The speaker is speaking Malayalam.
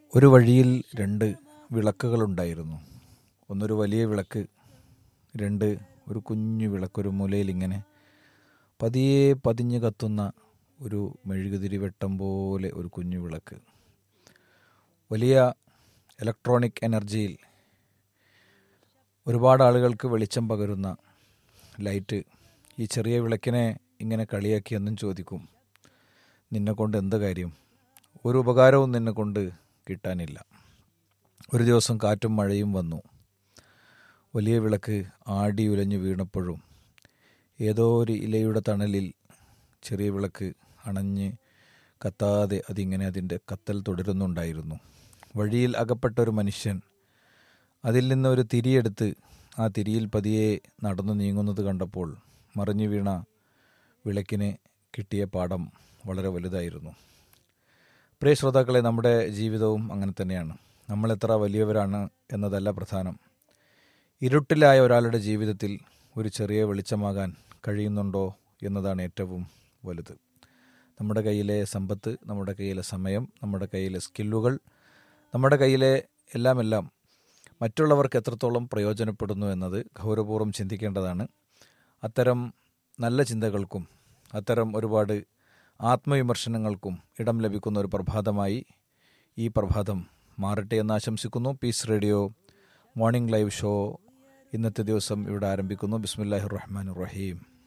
ഒരു വഴിയിൽ രണ്ട് വിളക്കുകളുണ്ടായിരുന്നു ഒന്നൊരു വലിയ വിളക്ക് രണ്ട് ഒരു കുഞ്ഞു വിളക്ക് ഒരു മൂലയിൽ ഇങ്ങനെ പതിയെ പതിഞ്ഞ് കത്തുന്ന ഒരു മെഴുകുതിരി വെട്ടം പോലെ ഒരു കുഞ്ഞു വിളക്ക് വലിയ ഇലക്ട്രോണിക് എനർജിയിൽ ഒരുപാട് ആളുകൾക്ക് വെളിച്ചം പകരുന്ന ലൈറ്റ് ഈ ചെറിയ വിളക്കിനെ ഇങ്ങനെ കളിയാക്കി എന്നും ചോദിക്കും നിന്നെ കൊണ്ട് എന്ത് കാര്യം ഒരു ഉപകാരവും നിന്നെ കൊണ്ട് കിട്ടാനില്ല ഒരു ദിവസം കാറ്റും മഴയും വന്നു വലിയ വിളക്ക് ആടി ഉലഞ്ഞു വീണപ്പോഴും ഏതോ ഒരു ഇലയുടെ തണലിൽ ചെറിയ വിളക്ക് അണഞ്ഞ് കത്താതെ അതിങ്ങനെ അതിൻ്റെ കത്തൽ തുടരുന്നുണ്ടായിരുന്നു വഴിയിൽ അകപ്പെട്ട ഒരു മനുഷ്യൻ അതിൽ നിന്ന് ഒരു തിരിയെടുത്ത് ആ തിരിയിൽ പതിയെ നടന്നു നീങ്ങുന്നത് കണ്ടപ്പോൾ മറിഞ്ഞു വീണ വിളക്കിന് കിട്ടിയ പാഠം വളരെ വലുതായിരുന്നു പ്രിയ ശ്രോതാക്കളെ നമ്മുടെ ജീവിതവും അങ്ങനെ തന്നെയാണ് നമ്മൾ എത്ര വലിയവരാണ് എന്നതല്ല പ്രധാനം ഇരുട്ടിലായ ഒരാളുടെ ജീവിതത്തിൽ ഒരു ചെറിയ വെളിച്ചമാകാൻ കഴിയുന്നുണ്ടോ എന്നതാണ് ഏറ്റവും വലുത് നമ്മുടെ കയ്യിലെ സമ്പത്ത് നമ്മുടെ കയ്യിലെ സമയം നമ്മുടെ കയ്യിലെ സ്കില്ലുകൾ നമ്മുടെ കയ്യിലെ എല്ലാം എല്ലാം മറ്റുള്ളവർക്ക് എത്രത്തോളം പ്രയോജനപ്പെടുന്നു എന്നത് ഗൗരവപൂർവ്വം ചിന്തിക്കേണ്ടതാണ് അത്തരം നല്ല ചിന്തകൾക്കും അത്തരം ഒരുപാട് ആത്മവിമർശനങ്ങൾക്കും ഇടം ലഭിക്കുന്ന ഒരു പ്രഭാതമായി ഈ പ്രഭാതം മാറട്ടെ എന്ന് ആശംസിക്കുന്നു peace radio morning live show ഇന്നത്തെ ദിവസം ഇവിടെ ആരംഭിക്കുന്നു ബിസ്മില്ലാഹി റഹ്മാൻ റഹീം